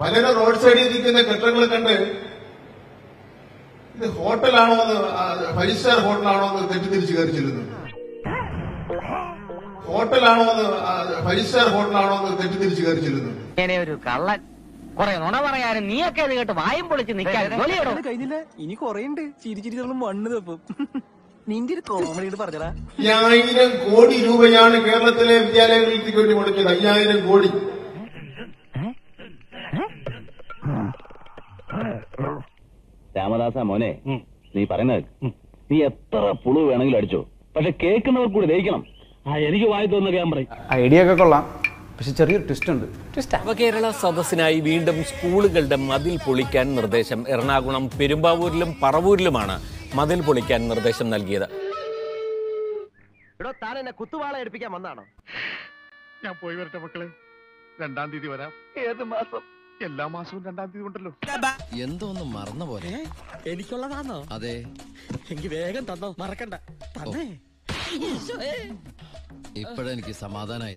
പലരും റോഡ് സൈഡിൽ ഇരിക്കുന്ന കെട്ടിടങ്ങൾ കണ്ട് ഇത് ഹോട്ടലാണോ എന്ന് ഫൈവ് സ്റ്റാർ ഹോട്ടലാണോ എന്ന് തെറ്റിദ്ധരിച്ച് കയറി ചെല്ലുന്നു ഹോട്ടലാണോ എന്ന് ഫൈവ് സ്റ്റാർ ഹോട്ടലാണോ എന്ന് തെറ്റിദ്ധരിച്ച് കയറി ചെല്ലുന്നു ഇങ്ങനെ ഒരു കള്ളൻ കുറെ നുണ പറയാനും നീയൊക്കെ ഇത് കേട്ട് വായും പൊളിച്ച് നിൽക്കാൻ ജോലിയിടോ അത് കഴിഞ്ഞില്ല ഇനി കൊറേ ഉണ്ട് ചിരി ചിരി നമ്മൾ മണ്ണ് തപ്പും നിന്റെ ഒരു കോമഡി പറഞ്ഞടാ അയ്യായിരം കോടി രൂപയാണ് കേരളത്തിലെ വിദ്യാലയങ്ങൾക്ക് വേണ്ടി മുടക്കിയത് അയ്യായിരം കോടി രാമദാസ മോനെ നീ പറയുന്നത് കേൾക്ക്. നീ എത്ര പുളു വേണമെങ്കിലും അടിച്ചോ പക്ഷെ കേൾക്കുന്നവർ കൂടി ദഹിക്കണം ആ എനിക്ക് വായി തോന്നുന്ന ഞാൻ പറയും ഐഡിയ ഒക്കെ കൊള്ളാം പക്ഷെ ചെറിയൊരു ട്വിസ്റ്റ് ഉണ്ട് ട്വിസ്റ്റ് നവകേരള സദസ്സിനായി വീണ്ടും സ്കൂളുകളുടെ മതിൽ പൊളിക്കാൻ നിർദ്ദേശം എറണാകുളം പെരുമ്പാവൂരിലും പറവൂരിലുമാണ് മതിൽ പൊളിക്കാൻ നിർദ്ദേശം നൽകിയത് എടോ താൻ എന്നെ കുത്തുവാള എടുപ്പിക്കാൻ വന്നാണോ ഞാൻ പോയി വരട്ടെ മക്കളെ രണ്ടാം തീയതി വരാം ഏത് മാസം എല്ലാ മാസവും രണ്ടാം തീയതി ഉണ്ടല്ലോ എന്തോ ഒന്ന് മറന്ന പോലെ എനിക്കുള്ളതാണോ അതെ എനിക്ക് വേഗം തന്നോ മറക്കണ്ട തന്നേ ഇപ്പോഴെനിക്ക് സമാധാനായി